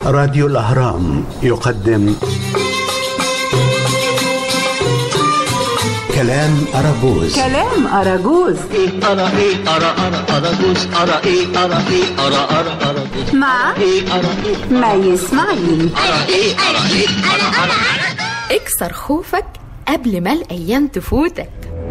راديو الأهرام يقدم كلام أراجوز كلام أراجوز ايه ارى ايه ارى ارى اراجوز ارى ايه ارى ايه ارى ارى اراجوز مع ايه ارى ايه مي اسماعيل ارى ايه ارى ايه ارى ارى اكسر خوفك قبل ما الأيام تفوتك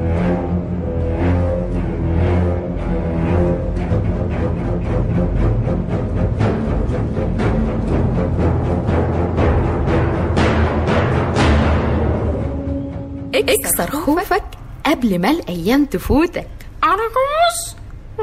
اكسر خوفك قبل ما الأيام تفوتك أرجوز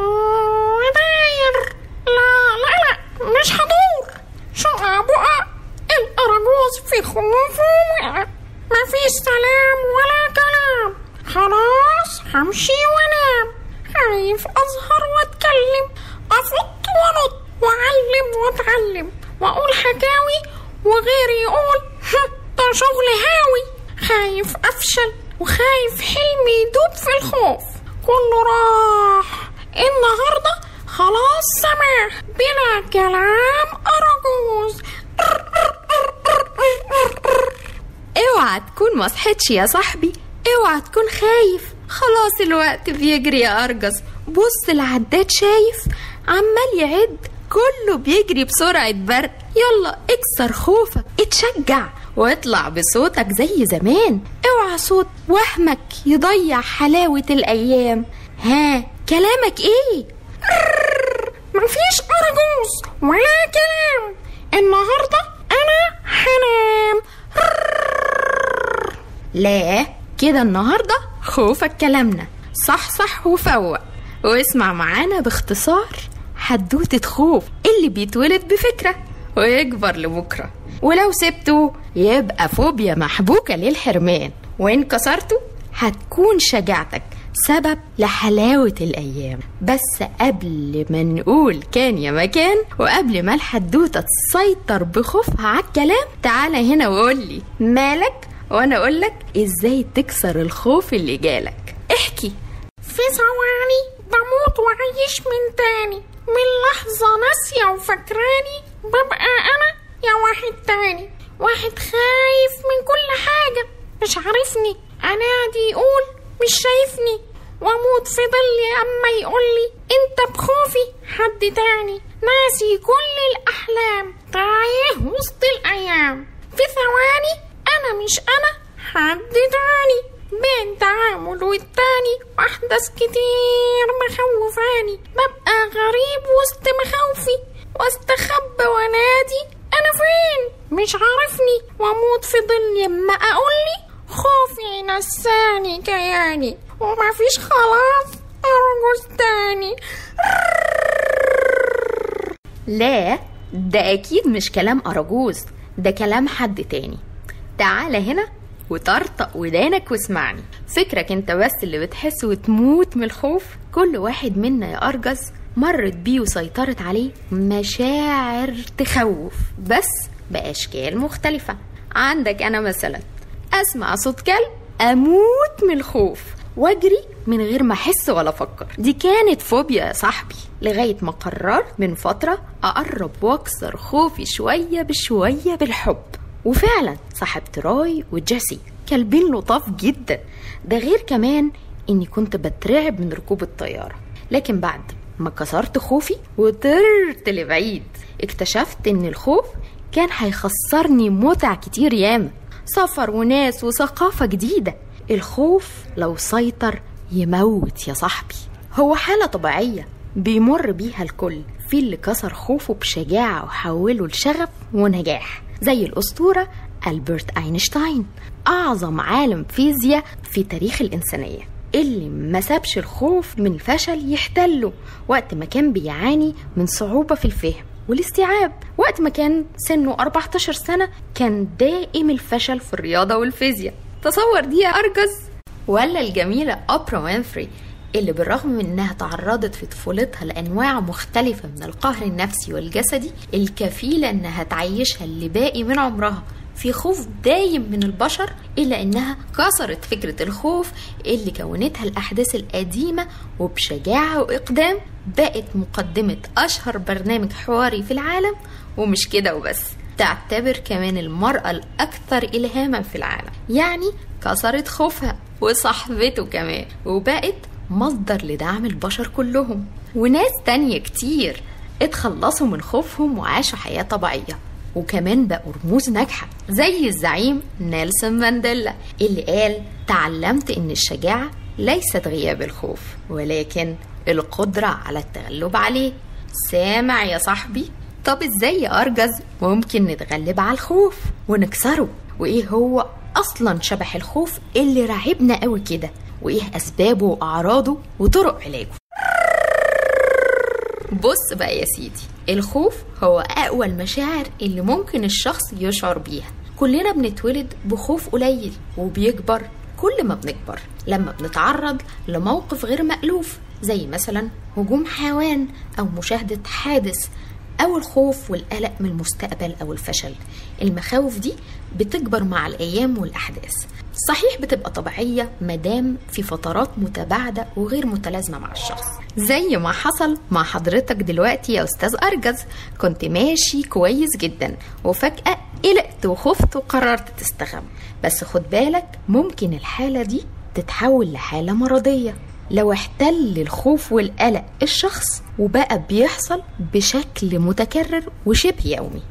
وداير لا لا لا مش هدور شقة بقى الأرجوز في خوفه وقع مفيش سلام ولا كلام خلاص همشي وانام خايف أظهر وأتكلم أفط وأنط وأعلم وأتعلم وأقول حكاوي وغيري يقول "هم، ده شغل هاوي خايف أفشل وخايف حلمي يدوب في الخوف كله راح النهاردة خلاص سماح بلا كلام أرجوز اوعى تكون ما صحتش يا صاحبي اوعى تكون خايف خلاص الوقت بيجري يا أرجس بص العداد شايف عمال يعد كله بيجري بسرعة برق يلا اكسر خوفك اتشجع واطلع بصوتك زي زمان اوعى صوت وهمك يضيع حلاوة الأيام ها كلامك ايه؟ مفيش أرجوز ولا كلام النهاردة أنا هنام لا كده النهاردة خوفك كلامنا صح صح وفوق واسمع معانا باختصار حدوتة خوف اللي بيتولد بفكرة ويكبر لبكرة ولو سبته يبقى فوبيا محبوكة للحرمان وإن كسرته هتكون شجاعتك سبب لحلاوة الأيام بس قبل ما نقول كان يا مكان وقبل ما الحدوتة تسيطر بخوفها على الكلام تعالى هنا وقولي مالك وأنا أقولك إزاي تكسر الخوف اللي جالك احكي في ثواني بموت وعيش من تاني من لحظة ناسية وفاكراني ببقى أنا يا واحد تاني واحد خايف من كل حاجة مش عارفني أنادي يقول مش شايفني وأموت في ظلي أما يقولي أنت بخوفي حد تاني ناسي كل الأحلام تايه وسط الأيام في ثواني أنا مش أنا حد تاني بين تعامل والتاني وأحداث كتير مخوفاني ببقى غريب وسط مخاوفي واستخبى وانادي أنا فين مش عارفني وأموت في ظلي أما أقولي خوفي نساني كياني ومفيش خلاص أرجوز تاني لا ده أكيد مش أراجوز أراجوز ده كلام حد تاني تعالى هنا وطرطق ودانك واسمعني فكرك انت بس اللي بتحس وتموت من الخوف كل واحد منا يا أرجز مرت بيه وسيطرت عليه مشاعر تخوف بس بأشكال مختلفة عندك أنا مثلا أسمع صوت كلب أموت من الخوف واجري من غير ما احس ولا افكر دي كانت فوبيا يا صاحبي لغايه ما قررت من فتره اقرب واكسر خوفي شويه بشويه بالحب وفعلا صاحبت راي وجيسي كلبين لطاف جدا ده غير كمان اني كنت بترعب من ركوب الطياره لكن بعد ما كسرت خوفي وطرت لبعيد اكتشفت ان الخوف كان هيخسرني متع كتير ياما سفر وناس وثقافة جديدة الخوف لو سيطر يموت يا صاحبي هو حالة طبيعية بيمر بيها الكل في اللي كسر خوفه بشجاعة وحوله لشغف ونجاح زي الأسطورة ألبرت أينشتاين أعظم عالم فيزياء في تاريخ الإنسانية اللي ما سابش الخوف من الفشل يحتله وقت ما كان بيعاني من صعوبة في الفهم والاستيعاب وقت ما كان سنه 14 سنة كان دائم الفشل في الرياضة والفيزياء تصور دي يا أرجز ولا الجميلة أوبرا وينفري اللي بالرغم من انها تعرضت في طفولتها لانواع مختلفه من القهر النفسي والجسدي الكفيله انها تعيشها لباقي من عمرها في خوف دايم من البشر الا انها كسرت فكره الخوف اللي كونتها الاحداث القديمه وبشجاعه واقدام بقت مقدمه اشهر برنامج حواري في العالم ومش كده وبس تعتبر كمان المرأة الأكثر إلهاما في العالم يعني كسرت خوفها وصاحبته كمان وبقت مصدر لدعم البشر كلهم وناس تانية كتير اتخلصوا من خوفهم وعاشوا حياة طبيعية وكمان بقوا رموز ناجحة زي الزعيم نيلسون مانديلا اللي قال تعلمت ان الشجاعة ليست غياب الخوف ولكن القدرة على التغلب عليه سامع يا صاحبي طب ازاي يا ارجز ممكن نتغلب على الخوف ونكسره وايه هو اصلا شبح الخوف اللي راعبنا قوي كده وايه اسبابه واعراضه وطرق علاجه بص بقى يا سيدي الخوف هو أقوى المشاعر اللي ممكن الشخص يشعر بيها كلنا بنتولد بخوف قليل وبيكبر كل ما بنكبر لما بنتعرض لموقف غير مألوف زي مثلا هجوم حيوان أو مشاهدة حادث أو الخوف والقلق من المستقبل أو الفشل المخاوف دي بتكبر مع الأيام والأحداث صحيح بتبقى طبيعية مدام في فترات متباعدة وغير متلازمة مع الشخص زي ما حصل مع حضرتك دلوقتي يا أستاذ أرجز كنت ماشي كويس جدا وفجأة قلقت وخفت وقررت تستغم بس خد بالك ممكن الحالة دي تتحول لحالة مرضية لو احتل الخوف والقلق الشخص وبقى بيحصل بشكل متكرر وشبه يومي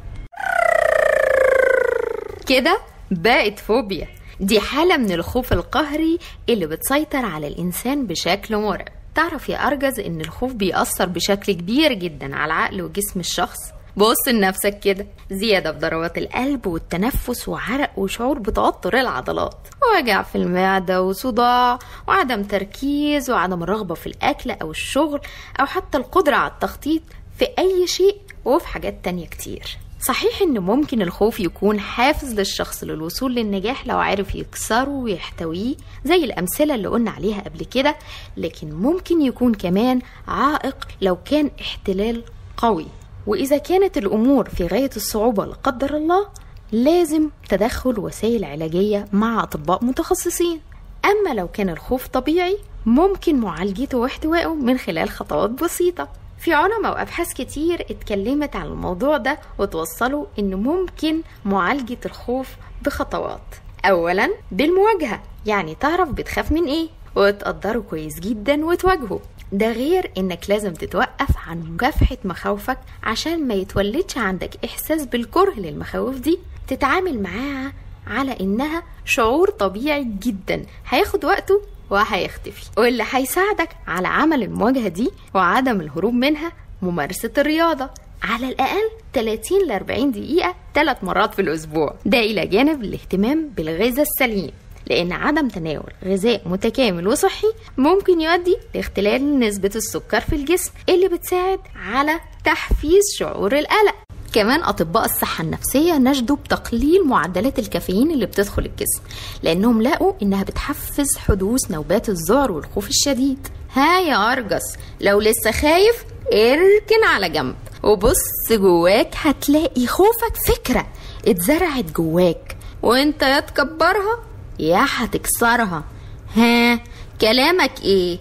كده بقت فوبيا دي حالة من الخوف القهري اللي بتسيطر على الإنسان بشكل مرعب تعرف يا أرجز إن الخوف بيأثر بشكل كبير جدا على العقل وجسم الشخص بص لنفسك كده زيادة في ضربات القلب والتنفس وعرق وشعور بتوتر العضلات ووجع في المعدة وصداع وعدم تركيز وعدم الرغبة في الأكل أو الشغل أو حتى القدرة على التخطيط في أي شيء وفي حاجات تانية كتير صحيح ان ممكن الخوف يكون حافز للشخص للوصول للنجاح لو عرف يكسره ويحتويه زي الامثله اللي قلنا عليها قبل كده لكن ممكن يكون كمان عائق لو كان احتلال قوي واذا كانت الامور في غايه الصعوبه لا قدر الله لازم تدخل وسائل علاجيه مع اطباء متخصصين اما لو كان الخوف طبيعي ممكن معالجته واحتوائه من خلال خطوات بسيطه في علماء وابحاث كتير اتكلمت عن الموضوع ده وتوصلوا ان ممكن معالجه الخوف بخطوات اولا بالمواجهه يعني تعرف بتخاف من ايه وتقدره كويس جدا وتواجهه ده غير انك لازم تتوقف عن مكافحة مخاوفك عشان ما يتولدش عندك احساس بالكره للمخاوف دي تتعامل معاها على انها شعور طبيعي جدا هياخد وقته وهيختفي واللي هيساعدك على عمل المواجهة دي وعدم الهروب منها ممارسة الرياضة على الأقل 30 ل 40 دقيقة ثلاث مرات في الأسبوع ده إلى جانب الاهتمام بالغذاء السليم لأن عدم تناول غذاء متكامل وصحي ممكن يؤدي لاختلال نسبة السكر في الجسم اللي بتساعد على تحفيز شعور القلق كمان أطباء الصحة النفسية نجدوا بتقليل معدلات الكافيين اللي بتدخل الجسم لأنهم لقوا إنها بتحفز حدوث نوبات الذعر والخوف الشديد ها يا أرجس لو لسه خايف اركن على جنب وبص جواك هتلاقي خوفك فكرة اتزرعت جواك وانت يا تكبرها يا هتكسرها ها كلامك ايه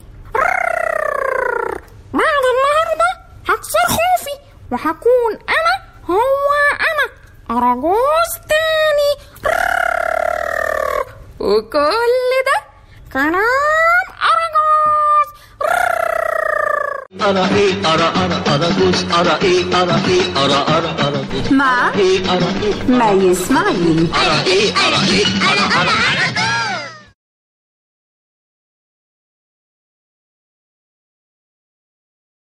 بعد النهاردة هكسر خوفي وهكون أنا هو أنا أراجوز تاني وكل ده كلام أراجوز أرى إيه أرى أرى أراجوز أرى إيه أرى إيه أرى أرى أراجوز مع إيه أرى إيه مي إسماعيل أرى إيه أرى إيه أرى أرى